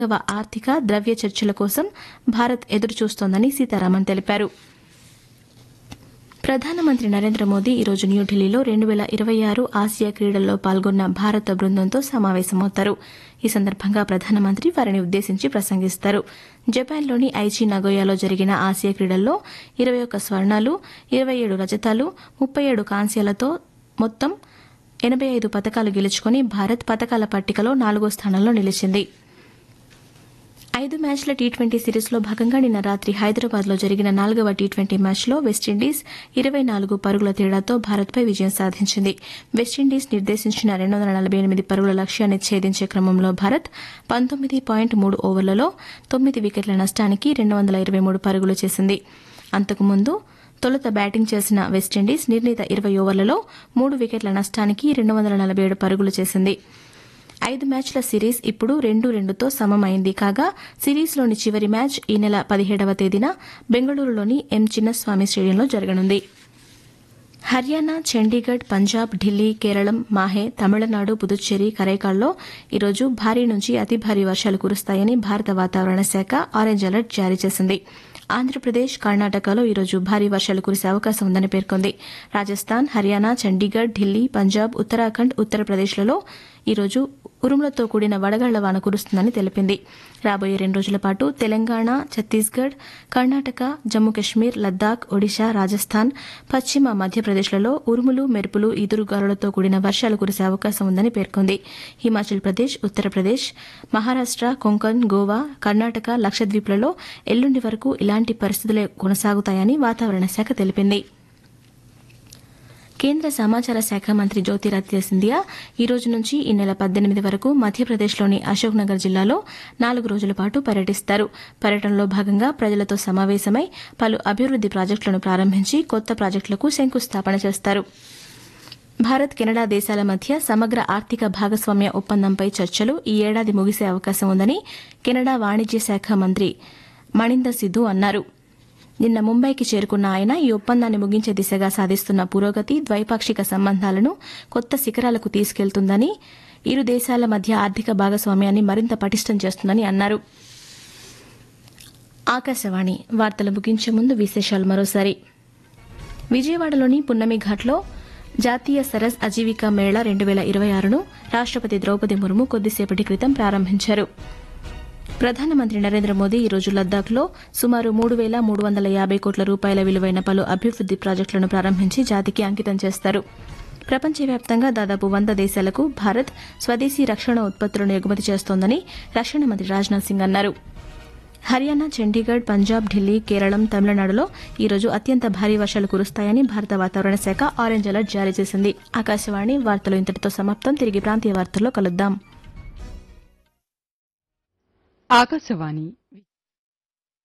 నాలుగవ ఆర్థిక ద్రవ్య చర్చల కోసం భారత్ ఎదురుచూస్తోందని సీతారామన్ తెలిపారు ప్రధానమంత్రి నరేంద్ర మోదీ ఈరోజు న్యూఢిల్లీలో రెండు వేల ఇరవై ఆరు ఆసియా క్రీడల్లో పాల్గొన్న భారత బృందంతో సమావేశమవుతారు ఈ సందర్భంగా ప్రధానమంత్రి వారిని ఉద్దేశించి ప్రసంగిస్తారు జపాన్లోని ఐచి నగోయాలో జరిగిన ఆసియా క్రీడల్లో ఇరవై ఒక్క స్వర్ణాలు ఇరవై ఏడు రజతాలు ముప్పై ఏడు కాంస్యాలతో మొత్తం ఎనబై ఐదు పతకాలు గెలుచుకుని భారత్ పతకాల పట్టికలో నాలుగో స్థానంలో నిలిచింది ఐదు మ్యాచ్ల టీ ట్వంటీ సిరీస్లో భాగంగా నిన్న రాత్రి హైదరాబాద్లో జరిగిన నాలుగవ టీ ట్వంటీ మ్యాచ్లో వెస్టిండీస్ ఇరవై నాలుగు పరుగుల తేడాతో భారత్పై విజయం సాధించింది వెస్టిండీస్ నిర్దేశించిన రెండు వందల నలభై ఎనిమిది పరుగుల లక్ష్యాన్ని ఛేదించే క్రమంలో భారత్ పంతొమ్మిది పాయింట్ మూడు ఓవర్లలో తొమ్మిది వికెట్ల నష్టానికి రెండు వందల ఇరవై మూడు పరుగులు చేసింది అంతకుముందు తొలుత బ్యాటింగ్ చేసిన వెస్టిండీస్ నిర్ణీత ఇరవై ఓవర్లలో మూడు వికెట్ల నష్టానికి రెండు వందల నలభై ఏడు పరుగులు చేసింది ఐదు మ్యాచ్ల సిరీస్ ఇప్పుడు రెండు రెండుతో సమమైంది కాగా సిరీస్లోని చివరి మ్యాచ్ ఈ నెల పదిహేడవ తేదీన బెంగళూరులోని ఎం చిన్నస్వామి స్టేడియంలో జరగనుంది హర్యానా చండీగఢ్ పంజాబ్ ఢిల్లీ కేరళం మాహే తమిళనాడు పుదుచ్చేరి కరైకాల్లో ఈరోజు భారీ నుంచి అతి భారీ వర్షాలు కురుస్తాయని భారత వాతావరణ శాఖ ఆరెంజ్ అలర్ట్ జారీ చేసింది ఆంధ్రప్రదేశ్ కర్ణాటకలో ఈరోజు భారీ వర్షాలు కురిసే అవకాశం ఉందని పేర్కొంది రాజస్థాన్ హర్యానా చండీగఢ్ ఢిల్లీ పంజాబ్ ఉత్తరాఖండ్ ఉత్తరప్రదేశ్లలో ఈరోజు ఉరుములతో కూడిన వడగళ్ల వాన కురుస్తుందని తెలిపింది రాబోయే రెండు రోజుల పాటు తెలంగాణ ఛత్తీస్గఢ్ కర్ణాటక జమ్మూ కశ్మీర్ లద్దాఖ్ ఒడిశా రాజస్థాన్ పశ్చిమ మధ్యప్రదేశ్లలో ఉరుములు మెరుపులు ఈదురుగాలులతో కూడిన వర్షాలు కురిసే అవకాశం ఉందని పేర్కొంది హిమాచల్ ప్రదేశ్ ఉత్తరప్రదేశ్ మహారాష్ట కొంకణ్ గోవా కర్ణాటక లక్షద్వీప్లలో ఎల్లుండి వరకు ఇలాంటి పరిస్థితులే కొనసాగుతాయని వాతావరణ శాఖ తెలిపింది కేంద్ర సమాచార శాఖ మంత్రి జ్యోతిరాదిత్య సింధియా ఈ రోజు నుంచి ఈ నెల పద్దెనిమిది వరకు మధ్యప్రదేశ్లోని అశోక్ నగర్ జిల్లాలో నాలుగు రోజుల పాటు పర్యటిస్తారు పర్యటనలో భాగంగా ప్రజలతో సమావేశమై పలు అభివృద్ది ప్రాజెక్టులను ప్రారంభించి కొత్త ప్రాజెక్టులకు శంకుస్థాపన చేస్తారు భారత్ కెనడా దేశాల మధ్య సమగ్ర ఆర్థిక భాగస్వామ్య ఒప్పందంపై చర్చలు ఈ ఏడాది ముగిసే అవకాశం ఉందని కెనడా వాణిజ్య శాఖ మంత్రి మణిందర్ సిద్ధు అన్నారు నిన్న ముంబైకి చేరుకున్న ఆయన ఈ ఒప్పందాన్ని ముగించే దిశగా సాధిస్తున్న పురోగతి ద్వైపాక్షిక సంబంధాలను కొత్త శిఖరాలకు తీసుకెళ్తుందని ఇరు దేశాల మధ్య ఆర్థిక భాగస్వామ్యాన్ని మరింత పటిష్టం చేస్తుందని అన్నారు ఆకాశవాణి వార్తలు ముగించే ముందు విశేషాలు మరోసారి విజయవాడలోని పున్నమి ఘాట్లో జాతీయ సరస్ అజీవికా మేళా రెండు వేల ఇరవై ఆరును రాష్టపతి ద్రౌపది ముర్ము కొద్దిసేపటి క్రితం ప్రారంభించారు ప్రధానమంత్రి నరేంద్ర మోదీ ఈరోజు లద్దాఖ్లో సుమారు మూడు వేల మూడు వందల యాభై కోట్ల రూపాయల విలువైన పలు అభివృద్ది ప్రాజెక్టులను ప్రారంభించి జాతికి అంకితం చేస్తారు ప్రపంచవ్యాప్తంగా దాదాపు వంద దేశాలకు భారత్ స్వదేశీ రక్షణ ఉత్పత్తులను ఎగుమతి చేస్తోందని రక్షణ మంత్రి రాజ్నాథ్ సింగ్ అన్నారు హర్యానా చండీగఢ్ పంజాబ్ ఢిల్లీ కేరళం తమిళనాడులో ఈరోజు అత్యంత భారీ వర్షాలు కురుస్తాయని భారత వాతావరణ శాఖ ఆరెంజ్ అలర్ట్ జారీ చేసింది ఆకాశవాణి వార్తలు ఇంతటితో సమాప్తం తిరిగి ప్రాంతీయ వార్తల్లో కలుద్దాం ఆకాశవాణి